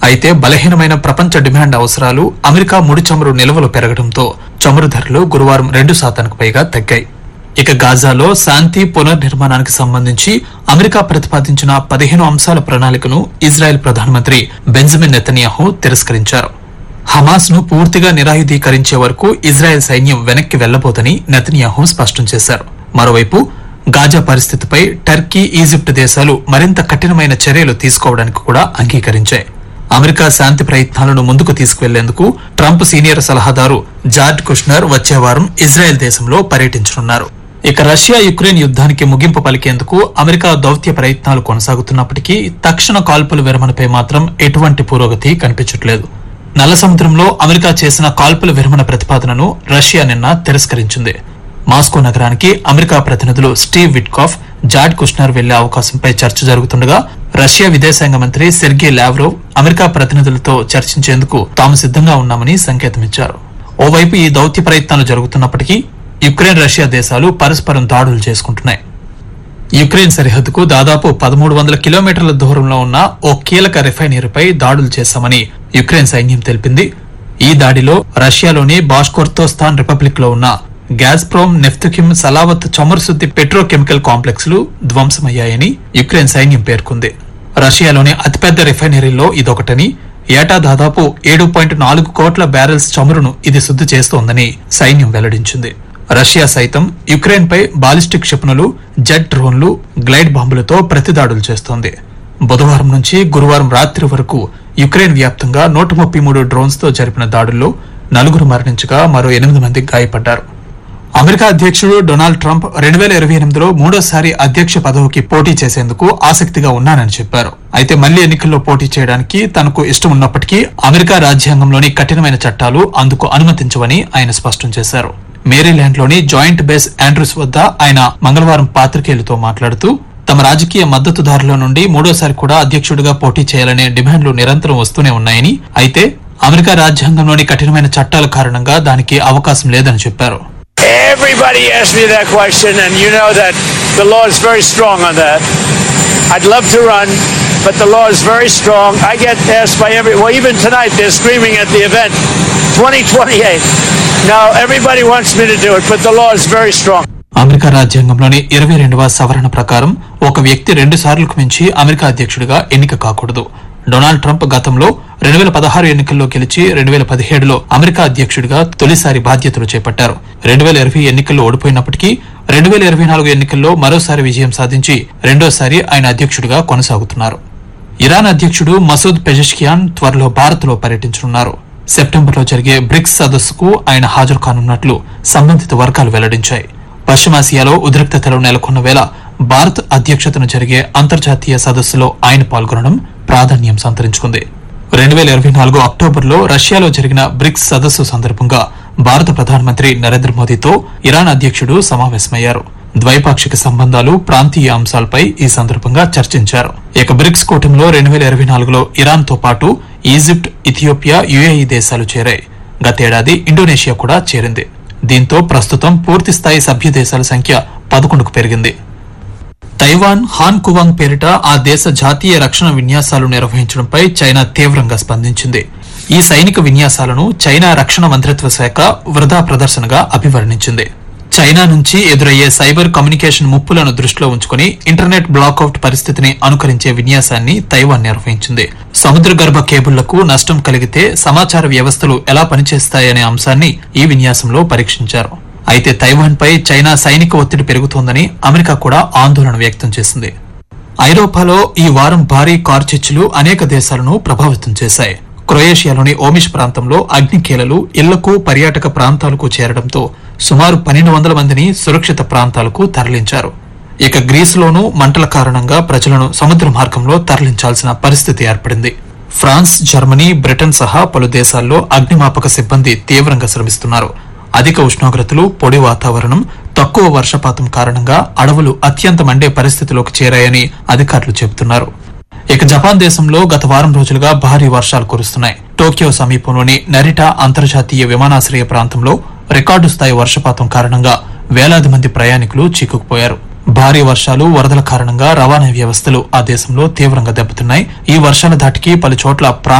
అయితే బలహీనమైన ప్రపంచ డిమాండ్ అవసరాలు అమెరికా ముడి చమురు నిల్వలు పెరగడంతో చమురు ధరలు గురువారం రెండు శాతానికి పైగా తగ్గాయి ఇక గాజాలో శాంతి పునర్నిర్మాణానికి సంబంధించి అమెరికా ప్రతిపాదించిన పదిహేను అంశాల ప్రణాళికను ఇజ్రాయెల్ ప్రధానమంత్రి బెంజమిన్ నెతన్యాహు తిరస్కరించారు హమాస్ ను పూర్తిగా నిరాయుధీకరించే వరకు ఇజ్రాయెల్ సైన్యం వెనక్కి వెళ్లబోదని నెతన్యాహు స్పష్టం చేశారు మరోవైపు గాజా పరిస్థితిపై టర్కీ ఈజిప్ట్ దేశాలు మరింత కఠినమైన చర్యలు తీసుకోవడానికి కూడా అంగీకరించాయి అమెరికా శాంతి ప్రయత్నాలను ముందుకు తీసుకువెళ్లేందుకు ట్రంప్ సీనియర్ సలహాదారు జార్జ్ కుష్నర్ వచ్చే వారం ఇజ్రాయెల్ దేశంలో పర్యటించనున్నారు ఇక రష్యా యుక్రెయిన్ యుద్ధానికి ముగింపు పలికేందుకు అమెరికా దౌత్య ప్రయత్నాలు కొనసాగుతున్నప్పటికీ తక్షణ కాల్పుల విరమణపై మాత్రం ఎటువంటి పురోగతి కనిపించట్లేదు నల్ల సముద్రంలో అమెరికా చేసిన కాల్పుల విరమణ ప్రతిపాదనను రష్యా నిన్న తిరస్కరించింది మాస్కో నగరానికి అమెరికా ప్రతినిధులు స్టీవ్ విట్కాఫ్ జార్డ్ కుష్నర్ వెళ్లే అవకాశంపై చర్చ జరుగుతుండగా రష్యా విదేశాంగ మంత్రి సెర్గీ లావ్రోవ్ అమెరికా ప్రతినిధులతో చర్చించేందుకు తాము సిద్ధంగా ఉన్నామని సంకేతమిచ్చారు ఓవైపు ఈ దౌత్య ప్రయత్నాలు జరుగుతున్నప్పటికీ యుక్రెయిన్ రష్యా దేశాలు పరస్పరం దాడులు చేసుకుంటున్నాయి యుక్రెయిన్ సరిహద్దుకు దాదాపు పదమూడు వందల కిలోమీటర్ల దూరంలో ఉన్న ఓ కీలక రిఫైనరీపై దాడులు చేశామని యుక్రెయిన్ సైన్యం తెలిపింది ఈ దాడిలో రష్యాలోని బాష్కోర్తోస్తాన్ రిపబ్లిక్ లో ఉన్న గ్యాస్ప్రోమ్ నెఫ్తుకిమ్ సలావత్ చమురు శుద్ధి పెట్రోకెమికల్ కాంప్లెక్స్ లు ధ్వంసమయ్యాయని యుక్రెయిన్ సైన్యం పేర్కొంది రష్యాలోని అతిపెద్ద రిఫైనరీలో ఇదొకటని ఏటా దాదాపు ఏడు పాయింట్ నాలుగు కోట్ల బ్యారెల్స్ చమురును ఇది శుద్ధి చేస్తోందని సైన్యం వెల్లడించింది రష్యా సైతం యుక్రెయిన్ పై బాలిస్టిక్ క్షిపణులు జెట్ డ్రోన్లు గ్లైడ్ బాంబులతో ప్రతిదాడులు చేస్తోంది బుధవారం నుంచి గురువారం రాత్రి వరకు యుక్రెయిన్ వ్యాప్తంగా నూట ముప్పై మూడు డ్రోన్స్ తో జరిపిన దాడుల్లో నలుగురు మరణించగా మరో ఎనిమిది మంది గాయపడ్డారు అమెరికా అధ్యక్షుడు డొనాల్డ్ ట్రంప్ రెండు వేల ఇరవై ఎనిమిదిలో మూడోసారి అధ్యక్ష పదవికి పోటీ చేసేందుకు ఆసక్తిగా ఉన్నానని చెప్పారు అయితే మళ్లీ ఎన్నికల్లో పోటీ చేయడానికి తనకు ఇష్టం ఉన్నప్పటికీ అమెరికా రాజ్యాంగంలోని కఠినమైన చట్టాలు అందుకు అనుమతించవని ఆయన స్పష్టం చేశారు మేరీల్యాండ్లోని జాయింట్ బేస్ ఆండ్రూస్ వద్ద ఆయన మంగళవారం పాత్రికేయులతో మాట్లాడుతూ తమ రాజకీయ మద్దతుదారుల నుండి మూడోసారి కూడా అధ్యక్షుడిగా పోటీ చేయాలనే డిమాండ్లు నిరంతరం వస్తూనే ఉన్నాయని అయితే అమెరికా రాజ్యాంగంలోని కఠినమైన చట్టాల కారణంగా దానికి అవకాశం లేదని చెప్పారు Everybody asks me that question, and you know that the law is very strong on that. I'd love to run, but the law is very strong. I get asked by every, well, even tonight they're screaming at the event 2028. No, everybody wants me to do it, but the law is very strong. America రాజ్యాంగంలోని ఇరవై రెండవ సవరణ ప్రకారం ఒక వ్యక్తి రెండు సార్లకు మించి America అధ్యక్షుడిగా ఎన్నిక కాకూడదు డొనాల్డ్ ట్రంప్ గతంలో రెండు వేల పదహారు ఎన్నికల్లో గెలిచి రెండు వేల పదిహేడులో అమెరికా అధ్యక్షుడిగా తొలిసారి బాధ్యతలు చేపట్టారు రెండు వేల ఇరవై ఎన్నికల్లో ఓడిపోయినప్పటికీ రెండు వేల ఇరవై నాలుగు ఎన్నికల్లో మరోసారి విజయం సాధించి రెండోసారి ఆయన అధ్యక్షుడిగా కొనసాగుతున్నారు ఇరాన్ అధ్యక్షుడు మసూద్ పెజెష్కియాన్ త్వరలో భారత్ లో పర్యటించనున్నారు సెప్టెంబర్లో జరిగే బ్రిక్స్ సదస్సుకు ఆయన హాజరు కానున్నట్లు సంబంధిత వర్గాలు వెల్లడించాయి పశ్చిమాసియాలో ఉద్రిక్తతలు నెలకొన్న వేళ భారత్ అధ్యక్షతన జరిగే అంతర్జాతీయ సదస్సులో ఆయన పాల్గొనడం ప్రాధాన్యం సంతరించుకుంది రెండు వేల ఇరవై నాలుగు అక్టోబర్లో రష్యాలో జరిగిన బ్రిక్స్ సదస్సు సందర్భంగా భారత ప్రధానమంత్రి నరేంద్ర మోదీతో ఇరాన్ అధ్యక్షుడు సమావేశమయ్యారు ద్వైపాక్షిక సంబంధాలు ప్రాంతీయ అంశాలపై ఈ సందర్భంగా చర్చించారు ఇక బ్రిక్స్ కూటమిలో రెండు వేల ఇరవై నాలుగులో ఇరాన్ తో పాటు ఈజిప్ట్ ఇథియోపియా యుఏఈ దేశాలు చేరాయి గతేడాది ఇండోనేషియా కూడా చేరింది దీంతో ప్రస్తుతం పూర్తి స్థాయి సభ్య దేశాల సంఖ్య పదకొండుకు పెరిగింది తైవాన్ హాన్ కువాంగ్ పేరిట ఆ దేశ జాతీయ రక్షణ విన్యాసాలు నిర్వహించడంపై చైనా తీవ్రంగా స్పందించింది ఈ సైనిక విన్యాసాలను చైనా రక్షణ మంత్రిత్వ శాఖ వృధా ప్రదర్శనగా అభివర్ణించింది చైనా నుంచి ఎదురయ్యే సైబర్ కమ్యూనికేషన్ ముప్పులను దృష్టిలో ఉంచుకుని ఇంటర్నెట్ బ్లాక్అవుట్ పరిస్థితిని అనుకరించే విన్యాసాన్ని తైవాన్ నిర్వహించింది సముద్ర గర్భ కేబుళ్లకు నష్టం కలిగితే సమాచార వ్యవస్థలు ఎలా పనిచేస్తాయనే అంశాన్ని ఈ విన్యాసంలో పరీక్షించారు అయితే తైవాన్ పై చైనా సైనిక ఒత్తిడి పెరుగుతోందని అమెరికా కూడా ఆందోళన వ్యక్తం చేసింది ఐరోపాలో ఈ వారం భారీ కార్చిచ్చులు అనేక దేశాలను ప్రభావితం చేశాయి క్రొయేషియాలోని ఓమిష్ ప్రాంతంలో అగ్నికీలలు ఇళ్లకు పర్యాటక ప్రాంతాలకు చేరడంతో సుమారు పన్నెండు వందల మందిని సురక్షిత ప్రాంతాలకు తరలించారు ఇక గ్రీసులోనూ మంటల కారణంగా ప్రజలను సముద్ర మార్గంలో తరలించాల్సిన పరిస్థితి ఏర్పడింది ఫ్రాన్స్ జర్మనీ బ్రిటన్ సహా పలు దేశాల్లో అగ్నిమాపక సిబ్బంది తీవ్రంగా శ్రమిస్తున్నారు అధిక ఉష్ణోగ్రతలు పొడి వాతావరణం తక్కువ వర్షపాతం కారణంగా అడవులు అత్యంత మండే పరిస్థితిలోకి చేరాయని అధికారులు చెబుతున్నారు ఇక జపాన్ దేశంలో గత వారం రోజులుగా భారీ వర్షాలు కురుస్తున్నాయి టోక్యో సమీపంలోని నరిటా అంతర్జాతీయ విమానాశ్రయ ప్రాంతంలో రికార్డు స్థాయి వర్షపాతం కారణంగా వేలాది మంది ప్రయాణికులు చిక్కుకుపోయారు భారీ వర్షాలు వరదల కారణంగా రవాణా వ్యవస్థలు ఆ దేశంలో తీవ్రంగా దెబ్బతిన్నాయి ఈ వర్షాల ధాటికి పలు చోట్ల ప్రాంత